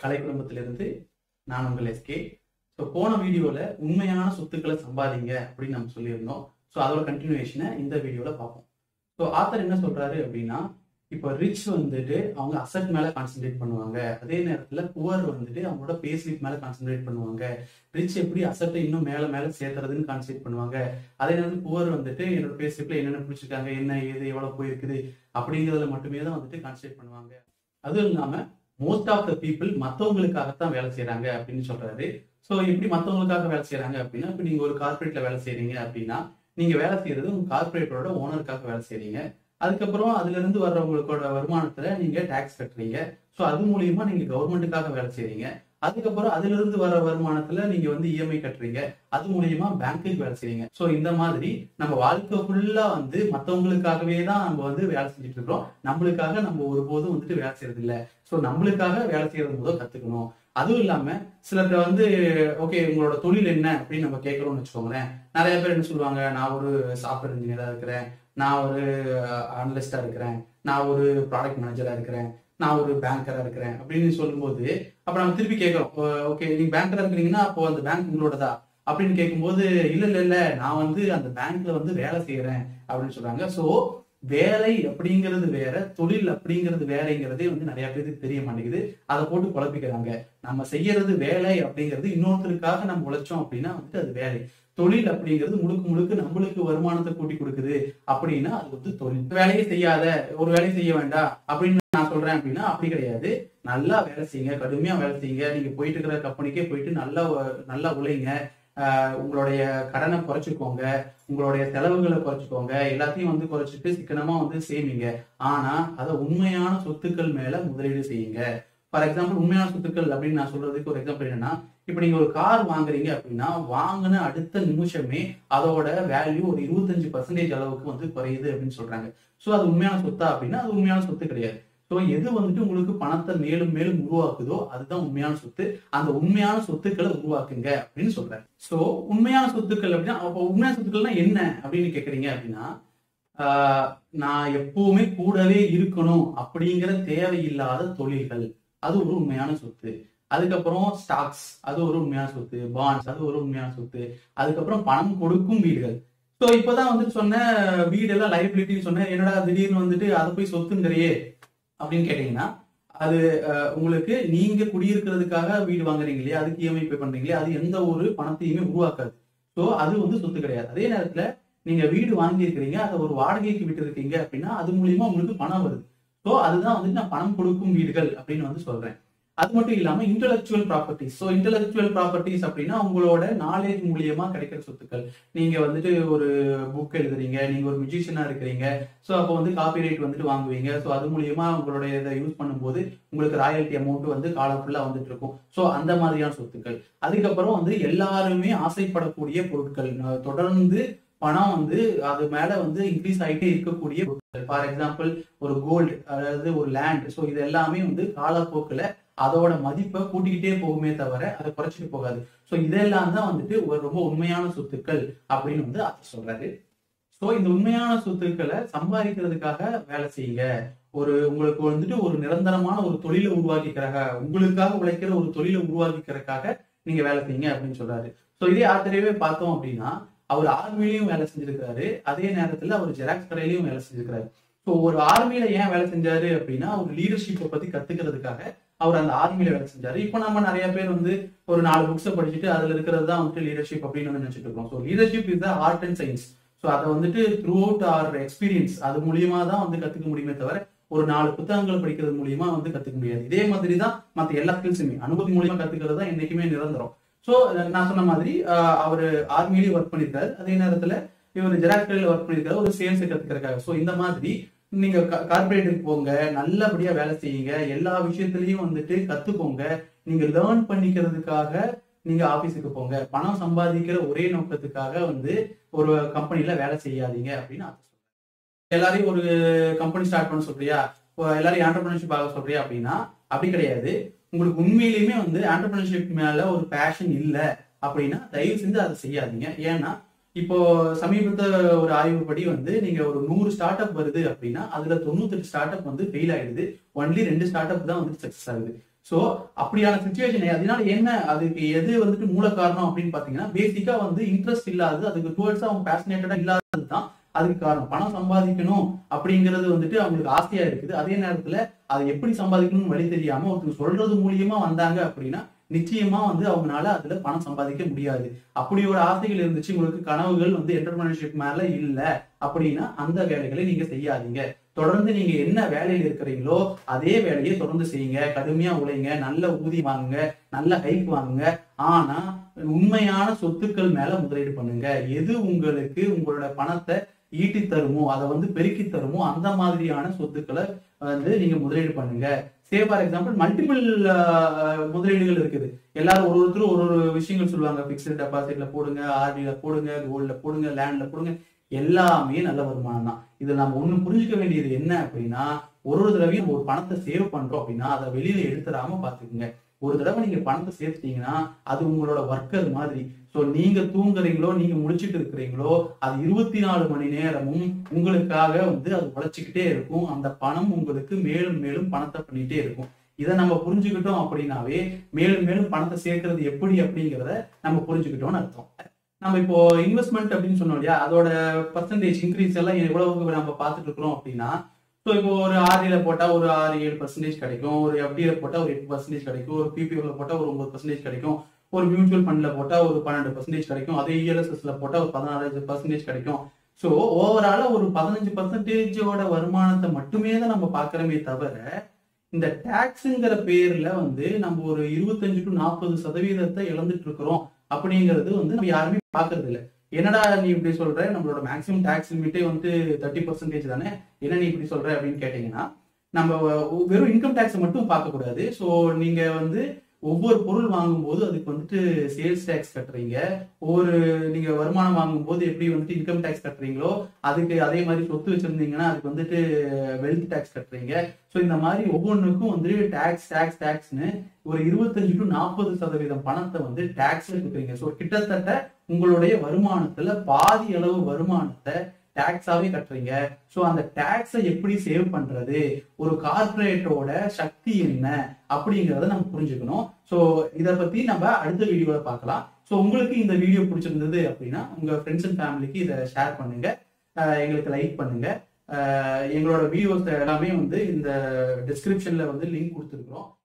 கலை குடும்பத்திலிருந்து நான் உங்கள் எஸ்கே ஸோ போன வீடியோவில் உண்மையான சொத்துக்களை சம்பாதிங்க அப்படின்னு நம்ம சொல்லியிருந்தோம் ஸோ அதோட கண்டினியூவேஷனை இந்த வீடியோவில் பார்ப்போம் ஸோ ஆத்தர் என்ன சொல்றாரு அப்படின்னா இப்போ ரிச் வந்துட்டு அவங்க அசட் மேல கான்சென்ட்ரேட் பண்ணுவாங்க அதே நேரத்தில் புவர் வந்துட்டு அவங்களோட பேஸ்லிப் மேல கான்சென்ட்ரேட் பண்ணுவாங்க ரிச் எப்படி அசட்டை இன்னும் மேல மேல சேர்க்கறதுன்னு கான்சென்ட்ரேட் பண்ணுவாங்க அதே நேரத்தில் புவர் வந்துட்டு என்னோட பேஸ்லிப்ல என்னென்ன பிடிச்சிருக்காங்க என்ன ஏது எவ்வளவு போயிருக்குது அப்படிங்கிறதுல மட்டுமே தான் வந்துட்டு கான்சென்ட்ரேட் பண்ணுவாங்க அதுவும் இல்லாம மோஸ்ட் ஆஃப் த பீப்புள் மற்றவங்களுக்காகத்தான் வேலை செய்யறாங்க அப்படின்னு சொல்றாரு ஸோ எப்படி மற்றவங்களுக்காக வேலை செய்யறாங்க அப்படின்னா இப்போ நீங்க ஒரு கார்பரேட்ல வேலை செய்றீங்க அப்படின்னா நீங்க வேலை செய்யறது உங்க கார்பரேட்டரோட ஓனருக்காக வேலை செய்றீங்க அதுக்கப்புறம் அதுல இருந்து வர்றவங்களோட வருமானத்துல நீங்க டாக்ஸ் கட்டுறீங்க ஸோ அது மூலியமா நீங்க கவர்மெண்ட்டுக்காக வேலை செய்றீங்க அதுக்கப்புறம் அதுல இருந்து வர வருமானத்துல நீங்க வந்து இஎம்ஐ கட்டுறீங்க அது மூலியமா பேங்க்குக்கு வேலை செய்றீங்க ஸோ இந்த மாதிரி நம்ம வாழ்க்கை ஃபுல்லா வந்து மத்தவங்களுக்காகவே தான் நம்ம வந்து வேலை செஞ்சுட்டு இருக்கிறோம் நம்மளுக்காக நம்ம ஒருபோதும் வந்துட்டு வேலை செய்யறது இல்ல ஸோ நம்மளுக்காக வேலை செய்யறது முதல் கத்துக்கணும் அதுவும் இல்லாம சிலர்கிட்ட வந்து ஓகே உங்களோட தொழில் என்ன அப்படின்னு நம்ம கேட்கறோம்னு வச்சுக்கோங்களேன் நிறைய பேர் என்ன சொல்லுவாங்க நான் ஒரு சாஃப்ட்வேர் இன்ஜினியரா இருக்கிறேன் நான் ஒரு அனலிஸ்டா இருக்கிறேன் நான் ஒரு ப்ராடக்ட் மேனேஜரா இருக்கிறேன் நான் ஒரு பேங்கரா இருக்கிறேன் அப்படின்னு சொல்லும்போது அப்ப நம்ம திருப்பி கேட்கறோம் ஓகே நீங்க பேங்கரா இருக்கிறீங்கன்னா அப்போ அந்த பேங்க் உங்களோடதா அப்படின்னு கேட்கும்போது இல்ல இல்ல இல்ல நான் வந்து அந்த பேங்க்ல வந்து வேலை செய்யறேன் அப்படின்னு சொல்றாங்க சோ வேலை அப்படிங்கிறது வேற தொழில் அப்படிங்கிறது வேலைங்கிறதே வந்து நிறைய பேருக்கு தெரிய மாட்டேங்குது அதை போட்டு குழப்பிக்கிறாங்க நம்ம செய்யறது வேலை அப்படிங்கிறது இன்னொருத்தருக்காக நம்ம உழைச்சோம் அப்படின்னா வந்துட்டு அது வேலை தொழில் அப்படிங்கிறது முழுக்க முழுக்க நம்மளுக்கு வருமானத்தை கூட்டி கொடுக்குது அப்படின்னா அது வந்து தொழில் வேலையை செய்யாத ஒரு வேலையை செய்ய வேண்டாம் அப்படின்னு நான் சொல்றேன் அப்படின்னா அப்படி கிடையாது நல்லா வேலை செய்யுங்க கடுமையா வேலை செய்யுங்க நீங்க போயிட்டு இருக்கிற கம்பெனிக்கே போயிட்டு நல்லா நல்லா உழைங்க உங்களுடைய கடனை குறைச்சிக்கோங்க உங்களுடைய செலவுகளை குறைச்சிக்கோங்க எல்லாத்தையும் வந்து குறைச்சிட்டு சிக்கனமா வந்து சேமிங்க ஆனா அதை உண்மையான சொத்துக்கள் மேல முதலீடு செய்யுங்க ஃபார் எக்ஸாம்பிள் உண்மையான சொத்துக்கள் அப்படின்னு நான் சொல்றதுக்கு ஒரு எக்ஸாம்பிள் என்னன்னா இப்ப நீங்க ஒரு கார் வாங்குறீங்க அப்படின்னா வாங்கின அடுத்த நிமிஷமே அதோட வேல்யூ ஒரு இருபத்தஞ்சு பர்சன்டேஜ் அளவுக்கு வந்து குறையுது அப்படின்னு சொல்றாங்க ஸோ அது உண்மையான சொத்தா அப்படின்னா அது உண்மையான சொத்து கிடையாது ஸோ எது வந்துட்டு உங்களுக்கு பணத்தை மேலும் மேலும் உருவாக்குதோ அதுதான் உண்மையான சொத்து அந்த உண்மையான சொத்துக்களை உருவாக்குங்க அப்படின்னு சொல்றாரு ஸோ உண்மையான சொத்துக்கள் அப்படின்னா அப்போ உண்மையான சொத்துக்கள்னா என்ன அப்படின்னு கேக்குறீங்க அப்படின்னா நான் எப்பவுமே கூடவே இருக்கணும் அப்படிங்கிற தேவையில்லாத தொழில்கள் அது ஒரு உண்மையான சொத்து அதுக்கப்புறம் ஸ்டாக்ஸ் அது ஒரு உண்மையான சொத்து பாண்ட்ஸ் அது ஒரு உண்மையான சொத்து அதுக்கப்புறம் பணம் கொடுக்கும் வீடுகள் ஸோ இப்போதான் வந்துட்டு சொன்ன வீடெல்லாம் லைபிலிட்டின்னு சொன்னேன் என்னடா திடீர்னு வந்துட்டு அதை போய் சொத்துங்கிறையே அப்படின்னு கேட்டீங்கன்னா அது உங்களுக்கு நீங்க குடியிருக்கிறதுக்காக வீடு வாங்குறீங்க இல்லையா அதுக்கு இஎம்ஐ பே பண்றீங்களே அது எந்த ஒரு பணத்தையுமே உருவாக்காது ஸோ அது வந்து சொத்து கிடையாது அதே நேரத்துல நீங்க வீடு வாங்கி இருக்கிறீங்க அதை ஒரு வாடகைக்கு விட்டு இருக்கீங்க அப்படின்னா அது மூலியமா உங்களுக்கு பணம் வருது ஸோ அதுதான் வந்துட்டு நான் பணம் கொடுக்கும் வீடுகள் அப்படின்னு வந்து சொல்றேன் அது மட்டும் இல்லாம intellectual properties so intellectual properties அப்படின்னா உங்களோட நாலேஜ் மூலியமா கிடைக்கிற சொத்துக்கள் நீங்க வந்துட்டு ஒரு புக் எழுதுறீங்க நீங்க ஒரு மியூசிஷியனா இருக்கிறீங்க ஸோ அப்போ வந்து காப்பி ரைட் வந்துட்டு வாங்குவீங்க ஸோ அது மூலியமா உங்களுடைய இதை யூஸ் பண்ணும்போது உங்களுக்கு ராயல்டி அமௌண்ட் வந்து காலம் ஃபுல்லா வந்துட்டு இருக்கும் ஸோ அந்த மாதிரியான சொத்துக்கள் அதுக்கப்புறம் வந்து எல்லாருமே ஆசைப்படக்கூடிய பொருட்கள் தொடர்ந்து பணம் வந்து அது மேல வந்து இன்க்ரீஸ் ஆகிட்டே இருக்கக்கூடிய பொருட்கள் ஃபார் எக்ஸாம்பிள் ஒரு கோல்டு அதாவது ஒரு லேண்ட் ஸோ இது எல்லாமே வந்து காலப்போக்கில் அதோட மதிப்பை கூட்டிக்கிட்டே போகுமே தவிர அதை குறைச்சிட்டு போகாது ஸோ இதெல்லாம் தான் வந்துட்டு ஒரு ரொம்ப உண்மையான சொத்துக்கள் அப்படின்னு வந்து அதை சொல்றாரு ஸோ இந்த உண்மையான சொத்துக்களை சம்பாதிக்கிறதுக்காக வேலை செய்யுங்க ஒரு உங்களுக்கு வந்துட்டு ஒரு நிரந்தரமான ஒரு தொழிலை உருவாக்கிக்கிறக்க உங்களுக்காக உழைக்கிற ஒரு தொழிலை உருவாக்கிக்கிறதுக்காக நீங்க வேலை செய்யுங்க அப்படின்னு சொல்றாரு ஸோ இதே ஆத்திரையவே பார்த்தோம் அப்படின்னா அவர் ஆர்மிலையும் வேலை செஞ்சிருக்காரு அதே நேரத்துல அவர் ஜெராக்ஸ் கடையிலையும் வேலை செஞ்சிருக்காரு ஸோ ஒரு ஆர்மியில ஏன் வேலை செஞ்சாரு அப்படின்னா ஒரு லீடர்ஷிப்பை பத்தி கத்துக்கிறதுக்காக அவர் அந்த ஆர்மியில வேலை செஞ்சாரு இப்போ நம்ம நிறைய பேர் வந்து ஒரு நாலு புக்ஸை படிச்சுட்டு அதுல இருக்கிறது தான் வந்துட்டு லீடர்ஷிப் அப்படின்னு வந்து நினைச்சிட்டு இருக்கோம் so leadership is art and science so அதை வந்துட்டு த்ரூ அவுட் ஆர் எக்ஸ்பீரியன்ஸ் அது மூலியமா தான் வந்து கத்துக்க முடியுமே தவிர ஒரு நாலு புத்தகங்கள் படிக்கிறது மூலியமா வந்து கத்துக்க முடியாது இதே மாதிரி தான் மற்ற எல்லா ஸ்கில்ஸுமே அனுபவம் மூலியமா கத்துக்கிறது தான் என்னைக்குமே நிரந்தரம் ஸோ நான் சொன்ன மாதிரி அவர் ஆர்மியிலேயும் ஒர்க் பண்ணியிருக்காரு அதே நேரத்துல இவர் ஜெராக்ஸ் கடையில் ஒர்க் பண்ணியிருக்காரு ஒரு சேல்ஸை கத்துக்கிறக்காக ஸோ இந்த மாதிரி நீங்க கார்பரேட்டுக்கு போங்க நல்லபடியா வேலை செய்யுங்க எல்லா விஷயத்துலயும் வந்துட்டு கத்துக்கோங்க நீங்க லேர்ன் பண்ணிக்கிறதுக்காக நீங்க ஆபீஸுக்கு போங்க பணம் சம்பாதிக்கிற ஒரே நோக்கத்துக்காக வந்து ஒரு கம்பெனில வேலை செய்யாதீங்க அப்படின்னு அது சொல்றேன் எல்லாரையும் ஒரு கம்பெனி ஸ்டார்ட் பண்ண சொல்றியா எல்லாரையும் ஆண்டர்பிரினர்ஷிப் ஆக சொல்றியா அப்படின்னா அப்படி கிடையாது உங்களுக்கு உண்மையிலுமே வந்து ஆண்டர்பிரினர்ஷிப் மேல ஒரு பேஷன் இல்லை அப்படின்னா தயவு செஞ்சு அதை செய்யாதீங்க ஏன்னா இப்போ சமீபத்த ஒரு ஆய்வுப்படி வந்து நீங்க ஒரு நூறு ஸ்டார்ட் அப் வருது அப்படின்னா அதுல தொண்ணூத்தெட்டு ஸ்டார்ட் அப் வந்து ஃபெயில் ஆயிடுது ஒன்லி ரெண்டு ஸ்டார்ட் அப் தான் வந்து சக்சஸ் ஆகுது ஸோ அப்படியான சுச்சுவேஷன் அதனால என்ன அதுக்கு எது வந்துட்டு மூல காரணம் அப்படின்னு பாத்தீங்கன்னா பேசிக்கா வந்து இன்ட்ரெஸ்ட் இல்லாதது அதுக்கு டுவர்ட்ஸ் அவங்க பேஷனேட்டடா இல்லாதது தான் அதுக்கு காரணம் பணம் சம்பாதிக்கணும் அப்படிங்கிறது வந்துட்டு அவங்களுக்கு ஆசையா இருக்குது அதே நேரத்துல அதை எப்படி சம்பாதிக்கணும்னு வழி தெரியாம ஒருத்தர் சொல்றது மூலியமா வந்தாங்க அப்படின்னா நிச்சயமா வந்து அவங்களால அதுல பணம் சம்பாதிக்க முடியாது அப்படி ஒரு ஆசைகள் இருந்துச்சு உங்களுக்கு கனவுகள் வந்து என்டர்பிரினர்ஷிப் மேல இல்ல அப்படின்னா அந்த வேலைகளை நீங்க செய்யாதீங்க தொடர்ந்து நீங்க என்ன வேலையில் இருக்கிறீங்களோ அதே வேலையை தொடர்ந்து செய்யுங்க கடுமையா உழைங்க நல்ல ஊதியம் வாங்குங்க நல்ல ஹைக் வாங்குங்க ஆனா உண்மையான சொத்துக்கள் மேல முதலீடு பண்ணுங்க எது உங்களுக்கு உங்களோட பணத்தை ஈட்டி தருமோ அதை வந்து பெருக்கி தருமோ அந்த மாதிரியான சொத்துக்களை வந்து நீங்க முதலீடு பண்ணுங்க சே ஃபார் எக்ஸாம்பிள் மல்டிபிள் முதலீடுகள் இருக்குது எல்லாரும் ஒரு ஒருத்தரும் ஒரு ஒரு விஷயங்கள் சொல்லுவாங்க பிக்சட் டெபாசிட்ல போடுங்க ஆர்டில போடுங்க கோல்ட்ல போடுங்க லேண்ட்ல போடுங்க எல்லாமே நல்ல வருமானம் தான் இதுல நம்ம ஒண்ணு புரிஞ்சுக்க வேண்டியது என்ன அப்படின்னா ஒரு ஒரு தடவையும் ஒரு பணத்தை சேவ் பண்றோம் அப்படின்னா அதை வெளியில எடுத்துடாம பாத்துக்குங்க ஒரு தடவை நீங்க பணத்தை சேர்த்துட்டீங்கன்னா அது உங்களோட ஒர்க்கர் மாதிரி ஸோ நீங்க தூங்குறீங்களோ நீங்க முடிச்சுட்டு இருக்கிறீங்களோ அது இருபத்தி நாலு மணி நேரமும் உங்களுக்காக வந்து அது உழைச்சிக்கிட்டே இருக்கும் அந்த பணம் உங்களுக்கு மேலும் மேலும் பணத்தை பண்ணிட்டே இருக்கும் இதை நம்ம புரிஞ்சுக்கிட்டோம் அப்படின்னாவே மேலும் மேலும் பணத்தை சேர்க்கறது எப்படி அப்படிங்கிறத நம்ம புரிஞ்சுக்கிட்டோம்னு அர்த்தம் நம்ம இப்போ இன்வெஸ்ட்மெண்ட் அப்படின்னு சொன்னோம் இல்லையா அதோட பர்சன்டேஜ் இன்க்ரீஸ் எல்லாம் எவ்வளவு நம்ம பார்த்துட்டு இருக்கிறோம் அப்படின்னா ஸோ இப்போ ஒரு ஆர்டியில போட்டா ஒரு ஆறு ஏழு பர்சன்டேஜ் கிடைக்கும் ஒரு எஃப்டியில போட்டா ஒரு எட்டு பர்சன்டேஜ் கிடைக்கும் ஒரு பிபிஎஃப்ல போட்டா ஒரு ஒன்பது பர்சன்டேஜ் கிடைக்கும் ஒரு மியூச்சுவல் ஃபண்ட்ல போட்டா ஒரு பன்னெண்டு பர்சன்டேஜ் கிடைக்கும் அதே இஎல்எஸ்எஸ்ல போட்டா ஒரு பதினாறு பர்சன்டேஜ் கிடைக்கும் ஸோ ஓவராலா ஒரு பதினஞ்சு பர்சன்டேஜோட வருமானத்தை மட்டுமே தான் நம்ம பார்க்கறோமே தவிர இந்த டாக்ஸுங்கிற பேர்ல வந்து நம்ம ஒரு இருபத்தஞ்சு டு நாற்பது சதவீதத்தை இழந்துட்டு இருக்கிறோம் அப்படிங்கிறது வந்து நம்ம யாருமே பாக்குறது இல்லை என்னடா நீ இப்படி சொல்ற நம்மளோட மேக்ஸிமம் டாக்ஸ் லிமிட்டே வந்து தேர்ட்டி பர்சன்டேஜ் தானே என்ன நீ இப்படி சொல்ற அப்படின்னு கேட்டீங்கன்னா நம்ம வெறும் இன்கம் டேக்ஸ் மட்டும் பார்க்க கூடாது ஸோ நீங்க வந்து ஒவ்வொரு பொருள் வாங்கும்போது அதுக்கு வந்துட்டு சேல்ஸ் டேக்ஸ் கட்டுறீங்க ஒவ்வொரு நீங்க வருமானம் வாங்கும்போது எப்படி வந்துட்டு இன்கம் டேக்ஸ் கட்டுறீங்களோ அதுக்கு அதே மாதிரி சொத்து வச்சிருந்தீங்கன்னா அதுக்கு வந்துட்டு வெல்த் டேக்ஸ் கட்டுறீங்க ஸோ இந்த மாதிரி ஒவ்வொன்றுக்கும் வந்து டேக்ஸ் டேக்ஸ் டேக்ஸ்னு ஒரு இருபத்தஞ்சு டு நாற்பது சதவீதம் பணத்தை வந்து டேக்ஸ் கொடுக்குறீங்க ஸோ கிட்டத்தட்ட உங்களுடைய வருமானத்துல பாதி அளவு வருமானத்தை டாக்ஸாவே கட்டுறீங்க ஸோ அந்த டாக்ஸை எப்படி சேவ் பண்றது ஒரு கார்பரேட்டோட சக்தி என்ன அப்படிங்கிறத நம்ம புரிஞ்சுக்கணும் ஸோ இதை பத்தி நம்ம அடுத்த வீடியோல பார்க்கலாம் ஸோ உங்களுக்கு இந்த வீடியோ பிடிச்சிருந்தது அப்படின்னா உங்க ஃப்ரெண்ட்ஸ் அண்ட் ஃபேமிலிக்கு இதை ஷேர் பண்ணுங்க எங்களுக்கு லைக் பண்ணுங்க எங்களோட வீடியோஸ் எல்லாமே வந்து இந்த டிஸ்கிரிப்ஷன்ல வந்து லிங்க் கொடுத்துருக்குறோம்